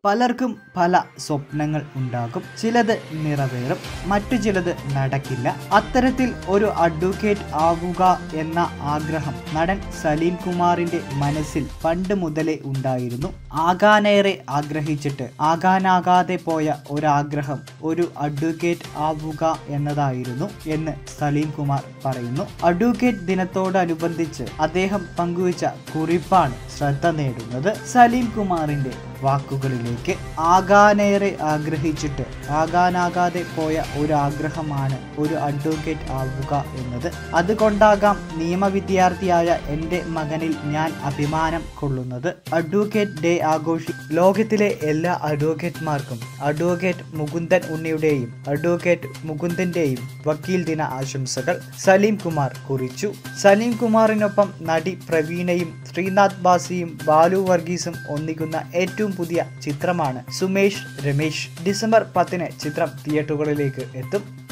പലർക്കും പല സ്വപ്നങ്ങൾ ഉണ്ടാകും ചിലത് നിറവേറും മറ്റു ചിലത് നടക്കില്ല അത്തരത്തിൽ ഒരു അഡ്വക്കേറ്റ് ആവുക എന്ന ആഗ്രഹം നടൻ സലീം കുമാറിന്റെ മനസ്സിൽ പണ്ട് മുതലേ ഉണ്ടായിരുന്നു ആകാനേറെ ആഗ്രഹിച്ചിട്ട് ആകാനാകാതെ പോയ ഒരാഗ്രഹം ഒരു അഡ്വക്കേറ്റ് ആവുക എന്നതായിരുന്നു എന്ന് സലീം കുമാർ പറയുന്നു അഡ്വക്കേറ്റ് ദിനത്തോടനുബന്ധിച്ച് അദ്ദേഹം പങ്കുവച്ച കുറിപ്പാണ് ശ്രദ്ധ നേടുന്നത് സലീം കുമാറിന്റെ വാക്കുകളിലേക്ക് ആകാനേറെ ആഗ്രഹിച്ചിട്ട് ആകാനാകാതെ പോയ ഒരു ആഗ്രഹമാണ് ഒരു അഡ്വക്കേറ്റ് ആവുക എന്നത് അതുകൊണ്ടാകാം നിയമവിദ്യാർത്ഥിയായ എൻ്റെ മകനിൽ ഞാൻ അഭിമാനം കൊള്ളുന്നത് അഡ്വക്കേറ്റ് ഡേ ആഘോഷി ലോകത്തിലെ എല്ലാ അഡ്വക്കേറ്റ്മാർക്കും അഡ്വക്കേറ്റ് മുകുന്ദൻ ഉണ്ണിയുടെയും അഡ്വക്കേറ്റ് മുകുന്ദന്റെയും വക്കീൽ ദിന ആശംസകൾ സലീം കുമാർ കുറിച്ചു സലീം കുമാറിനൊപ്പം നടി പ്രവീണയും ശ്രീനാഥ് ബാസിയും ബാലു വർഗീസും ഒന്നിക്കുന്ന ഏറ്റവും പുതിയ ചിത്രമാണ് സുമേഷ് രമേശ് ഡിസംബർ പത്തിന് ചിത്രം തിയേറ്ററുകളിലേക്ക് എത്തും